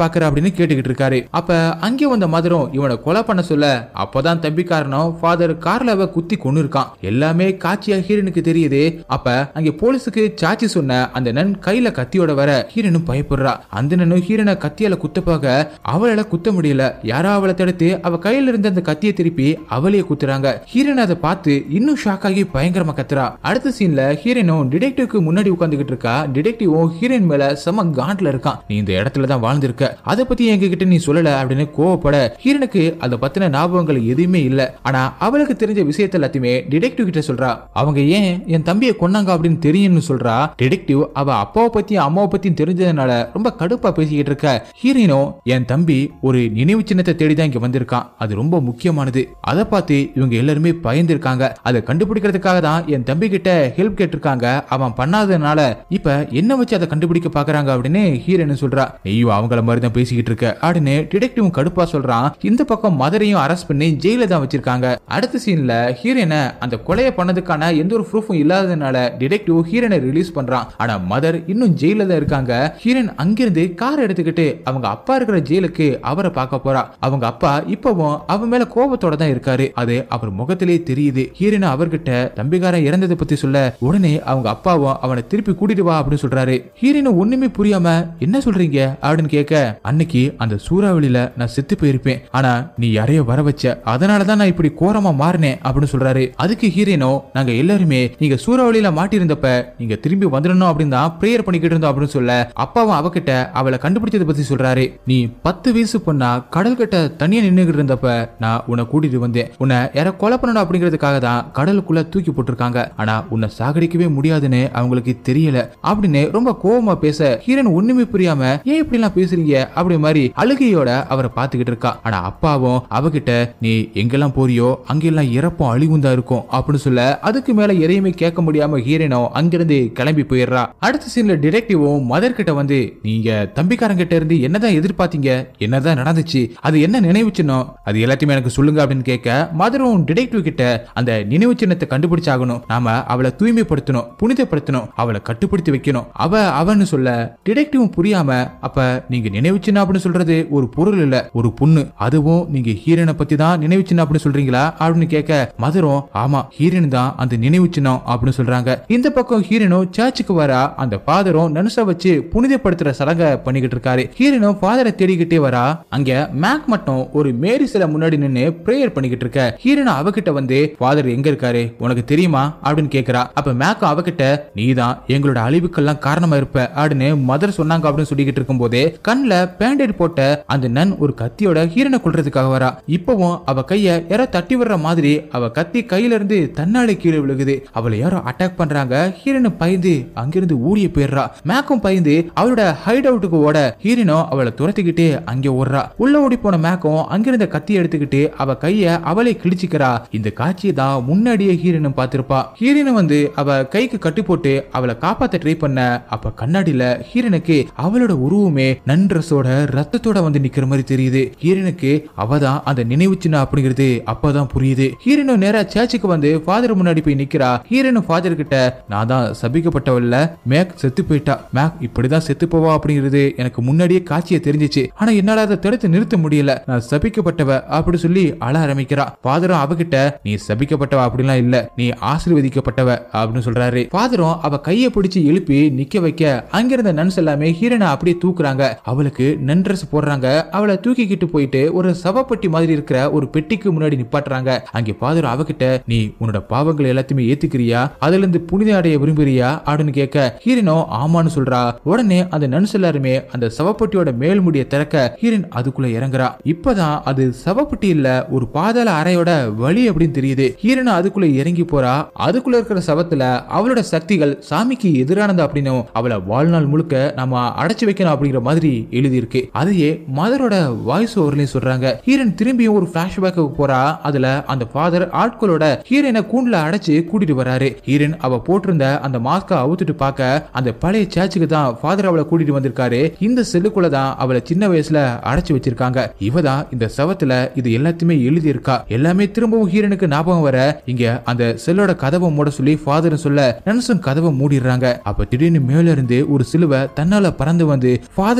[SPEAKER 1] பாக்குற அப்படின்னு கேட்டுக்கிட்டு இருக்காரு அப்ப அங்கே வந்த மதரும் இவனை கொலை பண்ண சொல்ல அப்பதான் தம்பி காரணம் ஃபாதர் கார்ல அவ குத்தி கொண்டு இருக்கான் எல்லாமே காட்சியா ஹீரனுக்கு தெரியுது அப்ப அங்க போலீஸுக்கு சாட்சி சொன்ன அந்த நன் கையில கத்தியோட வர ஹீரனும் பயப்படுறா அந்த நன்னும் ஹீரனை கத்தியால குத்த பார்க்க அவளால குத்த முடியல யாரோ அவளை தடுத்து அவ கையில இருந்த அந்த கத்தியை திருப்பி அவளையே குத்துறாங்க ஹீரன் அதை பார்த்து இன்னும் ஷாக் ஆகி பயங்கரமா கத்துறா அடுத்த சீன்ல ஹீரனும் டிடெக்டிவ்க்கு முன்னாடி உட்காந்துக்கிட்டு இருக்கா டிடெக்டிவும் ஹீரோயின் மேல செம காண்ட்ல இருக்கான் நீ இந்த இடத்துல தான் வாழ்ந்திருக்க அதை பத்தி எங்ககிட்ட நீ சொல்லல அப்படின்னு கோவப்பட ஹீரனுக்கு அதை பத்தின ஞாபகங்கள் எதுவுமே இல்ல ஆனா அவளுக்கு தெரிஞ்ச விஷயத்த எல்லாத்தையுமே டிடெக்டிவ் கிட்ட சொல்றா அவங்க ஏன் என் தம்பியை கொன்னாங்க அப்படின்னு தெரியும்னு சொல்றா டிடெக்டிவ் அவ அப்பாவை பத்தியும் அம்மாவை பத்தியும் தெரிஞ்சதுனால ரொம்ப கடுப்பா பேசிக்கிட்டு இருக்க ஹீரோயினும் என் தம்பி ஒரு நினைவு சின்னத்தை தேடி தான் இங்க வந்திருக்கான் அது ரொம்ப முக்கியமானது அதை பார்த்து இவங்க எல்லாருமே பயந்துருக்காங்க அதை கண்டுபிடிக்கிறதுக்காக தான் என் தம்பி கிட்ட ஹெல்ப் கேட்டிருக்காங்க அவன் பண்ணாததுனால இப்ப என்ன வச்சு அதை கண்டுபிடிக்க பாக்குறாங்க அப்படின்னு ஹீரோயின் சொல்றா நீயும் அவங்கள மாதிரி தான் பேசிக்கிட்டு இருக்க அப்படின்னு டிடெக்டிவ் கடுப்பா சொல்றான் இந்த பக்கம் மதரையும் அரெஸ்ட் பண்ணி ஜெயில தான் வச்சிருக்காங்க அடுத்த சீன்ல ஹீரோயினை அந்த கொலையை பண்ணதுக்கான எந்த ஒரு ப்ரூஃபும் இல்லாததுனால டிடெக்டிவ் ஹீரோனை ரிலீஸ் பண்றான் ஆனா மதர் இன்னும் ஜெயில தான் இருக்காங்க ஹீரோயின் அங்கிருந்து கார் எடுத்துக்கிட்டு அவங்க அப்பா இருக்கிற ஜெயிலுக்கு அவரை பார்க்க போறா அவங்க அப்பா இப்பவும் அவன் மேல கோபத்தோட தான் இருக்காரு அது அவர் முகத்திலே தெரியுது ஹீரோயின் அவர்கிட்ட தம்பிகாரன் இறந்ததை பத்தி சொல்ல உடனே அவங்க அப்பாவும் அவனை திருப்பி கூட்டிட்டு வா அப்படின்னு சொல்றாரு ஹீரோயின் ஒண்ணுமே புரியாம என்ன சொல்றீங்க அப்படின்னு கேட்க அன்னைக்கு அந்த சூறாவளியில நான் செத்து போயிருப்பேன் ஆனா நீ யாரையோ வர வச்ச அதனாலதான் நான் இப்படி கோரமா மாறினேன் அப்படின்னு சொல்றாரு அதுக்கு ஹீரோயினோ நாங்க எல்லாருமே நீங்க சூறாவளியில மாட்டியிருந்தப்ப நீங்க திரும்பி வந்துடணும் அப்படின்னு தான் பிரேயர் பண்ணிக்கிட்டு இருந்தோம் அப்படின்னு சொல்ல அப்பாவும் அவகிட்ட அவளை கண்டுபிடிச்சதை பத்தி சொல்றாரு நீ பத்து வயசு பொண்ணா கடல் கிட்ட தனியா நின்னுகிட்டு இருந்தப்ப நான் உன்னை கூட்டிட்டு வந்தேன் உன்னை யார கொலை பண்ணணும் அப்படிங்கிறதுக்காக தான் கடலுக்குள்ள தூக்கி போட்டிருக்காங்க ஆனா உன்னை சாகடிக்கவே முடியாதுன்னு அவங்களுக்கு தெரியல அப்படின்னு ரொம்ப கோவமா பேச ஹீரன் ஒண்ணுமே புரியாம ஏன் இப்படி எல்லாம் பேசுறீங்க அப்படி மாதிரி அழுகையோட அவரை பாத்துக்கிட்டு இருக்கா ஆனா அப்பாவும் அவகிட்ட நீ எங்கெல்லாம் போறியோ அங்கெல்லாம் இறப்பும் அழிவும் தான் இருக்கும் அப்படின்னு சொல்ல அதுக்கு மேல எதையுமே கேட்க முடியாம ஹீரனோ அங்கிருந்து கிளம்பி போயிடுறா அடுத்த சீன்ல டிடெக்டிவும் மதர் கிட்ட வந்து நீங்க தம்பிக்காரங்க கிட்ட இருந்து என்னதான் எதிர்பார்த்தீங்க என்னதான் நடந்துச்சு அது என்ன நினைவு சின்னம் அது எல்லாத்தையுமே எனக்கு சொல்லுங்க அப்படின்னு கேட்க மதரும் டிடெக்டிவ் கிட்ட அந்த நினைவு சின்னத்தை கண்டுபிடிச்சாகணும் நாம அவளை தூய்மைப்படுத்தணும் புனிதப்படுத்தணும் அவளை கட்டுப்படுத்தி வைக்கணும் அவ அவன்னு சொல்ல டிடெக்டிவ் புரியாம அப்ப நீங்க நினைவு சின்னம் அப்படின்னு சொல்றது ஒரு பொருள் இல்ல ஒரு புண்ணு அதுவும் நீங்க ஹீரனை பத்தி தான் நினைவு சின்னம் அப்படின்னு சொல்றீங்களா அப்படின்னு கேட்க மதுரம் ஆமா ஹீரன் தான் அந்த நினைவு சின்னம் அப்படின்னு சொல்றாங்க இந்த பக்கம் ஹீரனும் சர்ச்சுக்கு வரா அந்த ஃபாதரும் நனுச வச்சு புனிதப்படுத்துற சடங்க பண்ணிக்கிட்டு இருக்காரு ஹீரனும் ஃபாதரை தேடிக்கிட்டே வரா அங்க மேக் மட்டும் ஒரு மேரி சிலை முன்னாடி நின்னு பிரேயர் பண்ணிக்கிட்டு இருக்க ஹீரனும் அவகிட்ட வந்து ஃபாதர் எங்க இருக்காரு உனக்கு தெரியுமா அப்படின்னு கேக்குறா அப்ப மேக்கும் அவகிட்ட நீதான் எங்களோட அழிவுக்கெல்லாம் காரணமா இருப்ப அப்படின்னு மதர் சொன்னாங்க அப்படின்னு சொல்லிக்கிட்டு இருக்கும் போதே கண்ணுல பேண்டேட் போட்ட அந்த நன் ஒரு கத்தியோட ஹீரனை கொல்றதுக்காக வரா இப்பவும் அவ கைய யாரோ தட்டி விடுற மாதிரி அவ கத்தி கையில இருந்து தன்னாலே கீழே விழுகுது அவளை யாரோ அட்டாக் பண்றாங்க ஹீரனு பயந்து அங்கிருந்து ஊறிய போயிடுறா மேக்கும் பயந்து அவளோட ஹைட் அவுட்டுக்கு ஓட ஹீரனோ அவளை துரத்திக்கிட்டு அங்கே ஓடுறா உள்ள ஓடி போன மேக்கும் அங்கிருந்த கத்தி எடுத்துக்கிட்டு அவ கைய அவளை கிழிச்சிக்கிறா இந்த காட்சியை தான் முன்னாடியே ஹீரனும் பார்த்திருப்பா ஹீரனு வந்து அவ கைக்கு கட்டி போட்டு அவளை காப்பாத்த ட்ரை பண்ண அப்ப கண்ணாடியில ஹீரனுக்கு அவளோட உருவமே நன்றசோட ரத்தத்தோட வந்து நிக்கிற மாதிரி தெரியுது ஹீரனுக்கு அவதான் அந்த நினைவு சின்ன அப்படிங்கிறது அப்பதான் புரியுது ஹீரனும் நேரா சர்ச்சுக்கு வந்து ஃபாதர் முன்னாடி போய் நிக்கிறா ஹீரனும் ஃபாதர் கிட்ட நான் தான் சபிக்கப்பட்டவல்ல மேக் செத்து போயிட்டா மேக் இப்படிதான் செத்து போவா அப்படிங்கிறது எனக்கு முன்னாடியே காட்சியை தெரிஞ்சிச்சு ஆனா என்னால அதை தடுத்து நிறுத்த முடியல நான் சபிக்கப்பட்டவ அப்படி சொல்லி அழ ஆரம்பிக்கிறா ஃபாதரும் அவகிட்ட நீ சபிக்கப்பட்டவ அப்படிலாம் இல்ல நீ ஆசீர்வதிக்கப்பட்டவ அப்படின்னு சொல்றாரு ஃபாதரும் அவ கையை பிடிச்சு எழுப்பி நிக்க வைக்க அங்கிருந்த நன்ஸ் எல்லாமே ஹீரனை அப்படியே தூக்குறாங்க அவளுக்கு நன்றஸ் போடுறாங்க அவளை தூக்கிக்கிட்டு போயிட்டு ஒரு சவப்பட்டி மாதிரி இருக்கிற ஒரு பெட்டிக்கு முன்னாடி நிப்பாட்டுறாங்க அங்கே ஃபாதர் அவகிட்ட நீ உன்னோட பாவங்கள் எல்லாத்தையுமே ஏத்துக்கிறியா அதுல இருந்து புனித அடைய விரும்புறியா அப்படின்னு கேட்க ஹீரனோ ஆமான்னு சொல்றா உடனே அந்த நன்ஸ் எல்லாருமே அந்த சவப்பட்டியோட மேல் முடிய திறக்க ஹீரன் அதுக்குள்ள இறங்குறா இப்பதான் அது சவப்பட்டி இல்ல ஒரு பாதாள அறையோட வழி அப்படின்னு தெரியுது ஹீரன் அதுக்குள்ள இறங்கி போறா அதுக்குள்ள இருக்கிற சவத்துல அவளோட சக்திகள் சாமிக்கு எதிரானது அப்படின்னும் அவளை வாழ்நாள் முழுக்க நம்ம அடைச்சு வைக்கணும் அப்படிங்கிற மாதிரி எழுதியிருக்கு அதையே மதரோட வாய்ஸ் ஓவர்லயும் சொல்றாங்க ஹீரன் திரும்பியும் ஒரு பிளாஷ்பேக்கு போறா அதுல அந்த ஃபாதர் ஆட்களோட ஹீரனை கூண்டுல அடைச்சு கூட்டிட்டு வராரு ஹீரன் அவ போட்டிருந்த அந்த மாஸ்க அவுத்துட்டு பார்க்க அந்த பழைய சர்ச்சுக்கு தான் ஃபாதர் அவளை கூட்டிட்டு வந்திருக்காரு இந்த செல்லுக்குள்ள தான் அவளை சின்ன வயசுல அடைச்சு வச்சிருக்காங்க இவ தான் இந்த சவத்துல இது எல்லாத்தையுமே எழுதி இருக்கா எல்லாமே திரும்பவும் ஹீரனுக்கு ஞாபகம் வர இங்க அந்த செல்லோட கதவை மூட சொல்லி ஃபாதர் சொல்ல நன்சும் கதவை மூடிடுறாங்க அப்ப திடீர்னு மேல இருந்து ஒரு சிலுவை தன்னால பறந்து வந்து ஃபாதர் மேலே குத்தி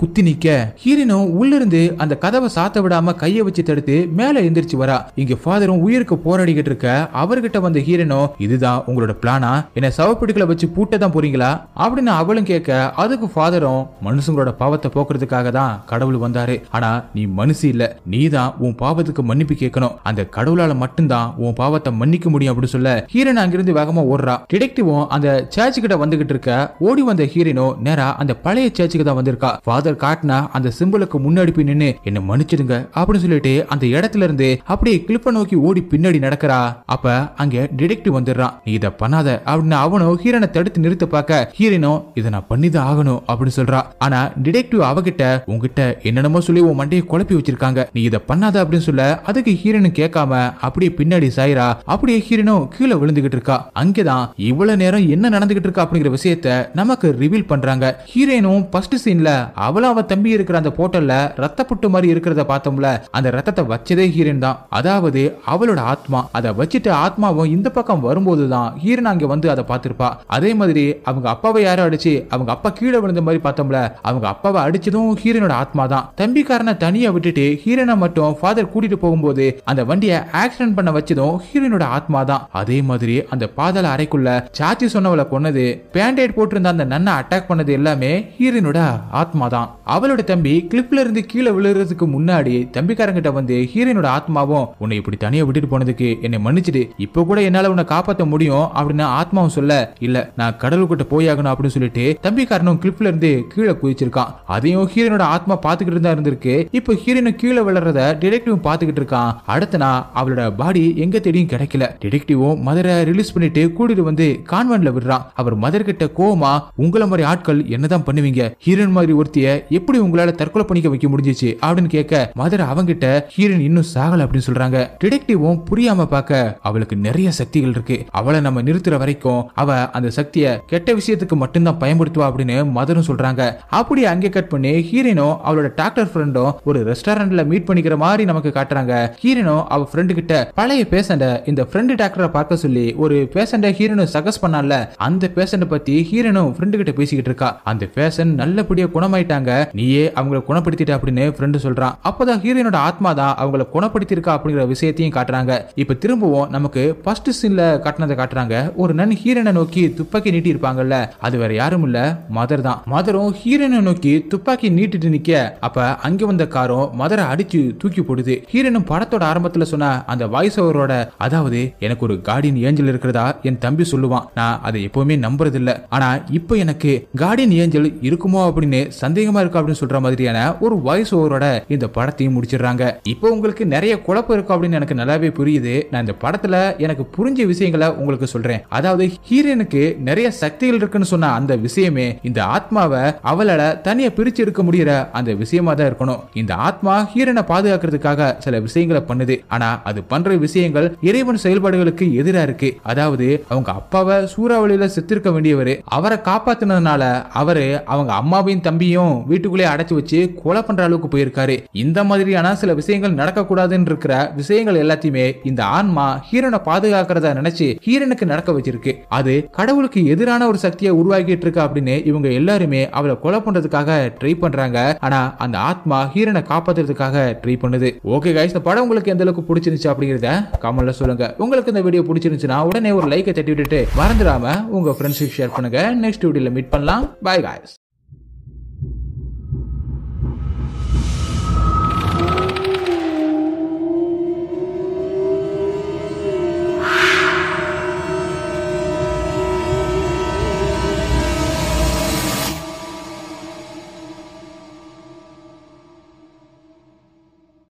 [SPEAKER 1] குத்தி நிக்க ஹீரனும் உள்ள இருந்து அந்த கதவை சாத்த விடாம கைய வச்சு தடுத்து மேல எந்திரிச்சு வரா இங்க ஃபாதரும் உயிருக்கு போராடிக்கிட்டு இருக்க அவர்கிட்ட வந்த ஹீரனோ இதுதான் உங்களோட பிளானா என்ன சவப்பிடிக்கல வச்சு பூட்ட தான் போறீங்களா அப்படின்னு அவளும் கேட்க அதுக்கு ஃபாதரும் மனுஷங்களோட பாவத்தை போக்குறதுக்காக தான் கடவுள் வந்தாரு ஆனா நீ மனுஷி இல்ல நீ தான் உன் பாவத்துக்கு மன்னிப்பு கேட்கணும் அந்த கடவுளால மட்டும்தான் உன் பாவத்தை மன்னிக்க முடியும் அப்படின்னு சொல்ல ஹீரன் அங்கிருந்து வேகமா ஓடுறா டிடெக்டிவும் அந்த சர்ச்சு கிட்ட வந்துகிட்டு இருக்க ஓடி வந்த ஹீரனோ நேரா அந்த பழைய சர்ச்சுக்கு தான் வந்திருக்கா ஃபாதர் காட்டினா அந்த சிம்பிளுக்கு முன்னாடி போய் நின்னு என்ன மன்னிச்சிடுங்க அப்படின்னு சொல்லிட்டு அந்த இடத்துல இருந்து அப்படியே கிளிப்ப நோக்கி ஓடி பின்னாடி நடக்கிறா அப்ப அங்க டிடெக்டிவ் வந்துடுறான் நீ இதை பண்ணாத அப்படின்னு அவனும் ஹீரனை தடுத்து நிறுத்த பார்க்க ஹீரனோ இதை நான் பண்ணிதான் ஆகணும் அப்படின்னு சொல்றா ஆனா டிடெக்டிவ் அவகிட்ட உன்கிட்ட என்னென்னமோ சொல்லி உன் மண்டையை குழப்பி வச்சிருக்காங்க நீ இதை பண்ணாத அப்படின்னு சொல்ல அதுக்கு ஹீரனு கேட்காம அப்படியே பின்னாடி சாயிரா அப்படியே ஹீரனும் கீழே விழுந்துகிட்டு இருக்கா அங்கேதான் இவ்வளவு நேரம் என்ன நடந்துகிட்டு இருக்கா அப்படிங்கிற விஷயத்த நமக்கு ரிவீல் பண்றாங்க ஹீரோயினும் ஃபர்ஸ்ட் சீன்ல அவளும் அவ தம்பி இருக்கிற அந்த போட்டல்ல ரத்த புட்டு மாதிரி இருக்கிறத பார்த்தோம்ல அந்த ரத்தத்தை வச்சதே ஹீரோயின் தான் அதாவது அவளோட ஆத்மா அதை வச்சுட்டு ஆத்மாவும் இந்த பக்கம் வரும்போது தான் ஹீரோன் அங்க வந்து அதை பார்த்திருப்பா அதே மாதிரி அவங்க அப்பாவை யாரோ அடிச்சு அவங்க அப்பா கீழே விழுந்த மாதிரி பார்த்தோம்ல அவங்க அப்பாவை அடிச்சதும் ஹீரோனோட ஆத்மா தான் தம்பிக்காரனை தனியா விட்டுட்டு ஹீரோனை மட்டும் ஃபாதர் கூட்டிட்டு போகும்போது அந்த வண்டியை ஆக்சிடென்ட் பண்ண வச்சதும் ஹீரோனோட ஆத்மா தான் அதே மாதிரி அந்த பாதாள அறைக்குள்ள சாச்சி சொன்னவளை கொன்னது பேண்டேட் போட்டிருந்த அந்த நன்னை அட்டாக் பண்ணது எல்லாமே ஹீரோனோட ஆத்மா தான் அவளோட தம்பி கிளிப்ல இருந்து கீழே விழுறதுக்கு முன்னாடி தம்பிக்காரங்கிட்ட வந்து ஹீரோனோட ஆத்மாவும் உன்னை இப்படி தனியா விட்டுட்டு போனதுக்கு என்னை மன்னிச்சிடு இப்போ கூட என்னால உன்னை காப்பாத்த முடியும் அப்படின்னு ஆத்மாவும் சொல்ல இல்ல நான் கடலுக்கிட்ட போயாகணும் அப்படின்னு சொல்லிட்டு தம்பிக்காரனும் கிளிப்ல இருந்து கீழே குதிச்சிருக்கான் அதையும் ஹீரோனோட ஆத்மா பாத்துக்கிட்டு தான் இருந்திருக்கு இப்போ ஹீரோனும் கீழே விழுறத டிடெக்டிவ் பாத்துக்கிட்டு இருக்கான் அடுத்த நாள் அவளோட பாடி எங்க தேடியும் கிடைக்கல டிடெக்டிவும் மதரை ரிலீஸ் பண்ணிட்டு கூட்டிட்டு வந்து கான்வென்ட்ல விடுறான் அவர் மதர் கிட்ட கோவமா உங்கள மாதிரி ஆட்கள் என்னதான் பண்ணுவீங்க ஹீரோயின் மாதிரி ஒருத்திய எப்படி உங்களால தற்கொலை பண்ணிக்க வைக்க முடிஞ்சிச்சு அப்படின்னு கேட்க மதர் அவங்கிட்ட ஹீரோயின் இன்னும் சாகல அப்படின்னு சொல்றாங்க டிடெக்டிவும் புரியாம பார்க்க அவளுக்கு நிறைய சக்திகள் இருக்கு அவளை நம்ம நிறுத்துற வரைக்கும் அவ அந்த சக்தியை கெட்ட விஷயத்துக்கு மட்டும்தான் பயன்படுத்துவா அப்படின்னு மதரும் சொல்றாங்க அப்படி அங்கே கட் பண்ணி ஹீரோயினும் அவளோட டாக்டர் ஃப்ரெண்டும் ஒரு ரெஸ்டாரண்ட்ல மீட் பண்ணிக்கிற மாதிரி நமக்கு காட்டுறாங்க ஹீரோனும் அவ ஃப்ரெண்டு கிட்ட பழைய பேஷண்ட இந்த ஃப்ரெண்டு டாக்டரை பார்க்க சொல்லி ஒரு பேஷண்ட ஹீரோனும் சஜஸ்ட் பண்ணால அந்த பேஷண்ட பத்தி ஹீரோனும் ஃப்ரெண்டு கிட்ட பேசிக்கிட்டு இருக்கா அந்த பேஷண்ட் நல்லபடியா குணமாயிட்டாங்க நீயே அவங்கள குணப்படுத்திட்ட அப்படின்னு ஃப்ரெண்டு சொல்றான் அப்பதான் ஹீரோனோட ஆத்மா தான் அவங்கள குணப்படுத்திருக்கா அப்படிங்கிற விஷயத்தையும் காட்டுறாங்க இப்ப திரும்பவும் நமக்கு ஃபர்ஸ்ட் சீன்ல காட்டினதை காட்டுறாங்க ஒரு நன் ஹீரோனை நோக்கி துப்பாக்கி நீட்டி இருப்பாங்கல்ல அது வேற யாரும் இல்ல மதர் தான் மதரும் ஹீரோனை நோக்கி துப்பாக்கி நீட்டிட்டு நிக்க அப்ப அங்க வந்த காரும் மதரை அடிச்சு தூக்கி போடுது ஹீரோனும் படத்தோட ஆரம்பத்துல சொன்ன அந்த வாய்ஸ் ஓவரோட அதாவது எனக்கு ஒரு கார்டியன் ஏஞ்சல் இருக்கிறதா என் தம்பி சொல்லுவான் நான் அதை எப்பவுமே நம்புறது இல்ல ஆனா இப்போ எனக்கு கார்டியன் ஏஞ்சல் இருக்குமோ அப்படின்னு சந்தேகமா இருக்கு அப்படின்னு சொல்ற மாதிரியான ஒரு வாய்ஸ் ஓவரோட இந்த படத்தையும் முடிச்சிடுறாங்க இப்போ உங்களுக்கு நிறைய குழப்பம் இருக்கும் அப்படின்னு எனக்கு நல்லாவே புரியுது நான் இந்த படத்துல எனக்கு புரிஞ்ச விஷயங்களை உங்களுக்கு சொல்றேன் அதாவது ஹீரோனுக்கு நிறைய சக்திகள் இருக்குன்னு சொன்ன அந்த விஷயமே இந்த ஆத்மாவை அவளால தனியா பிரிச்சு எடுக்க முடியற அந்த விஷயமா தான் இருக்கணும் இந்த ஆத்மா ஹீரோனை பாதுகாக்கிறதுக்காக சில விஷயங்களை பண்ணுது ஆனா அது பண்ற விஷயங்கள் இறைவன் செயல்பாடுகளுக்கு எதிரா இருக்கு அதாவது அவங்க அப்பாவை சூறாவளியில செத்திருக்க வேண்டியவர் அவரை காப்பாத்தினதுனால அவரு அவங்க அம்மாவையும் தம்பியும் வீட்டுக்குள்ளே அடைச்சு வச்சு கொலை பண்ற அளவுக்கு போயிருக்காரு இந்த மாதிரியான சில விஷயங்கள் நடக்கக்கூடாதுன்னு இருக்கிற விஷயங்கள் எல்லாத்தையுமே இந்த ஆன்மா ஹீரோனை பாதுகாக்கிறத நினைச்சு ஹீரோனுக்கு நடக்க வச்சிருக்கு அது கடவுளுக்கு எதிரான ஒரு சக்தியை உருவாக்கிட்டு இருக்கு அப்படின்னு இவங்க எல்லாருமே அவளை கொலை பண்றதுக்காக ட்ரை பண்றாங்க ஆனா அந்த ஆத்மா ஹீரோனை காப்பாத்துறதுக்காக ட்ரை பண்ணுது ஓகே கைஸ் இந்த படம் உங்களுக்கு எந்த அளவுக்கு பிடிச்சிருந்துச்சு அப்படிங்கறத கமெண்ட்ல சொல்லுங்க உங்களுக்கு இந்த வீடியோ பிடிச்சிருந்துச்சுன்னா உடனே ஒரு லைக்கை தட்டி விட்டுட்டு மறந்துடாம உங்க ஃப்ரெண்ட்ஸுக்கு ஷேர் பண்ணுங்க நெக்ஸ்ட் வீடியோல மீட் பண்ணலாம் பாய் காய்ஸ்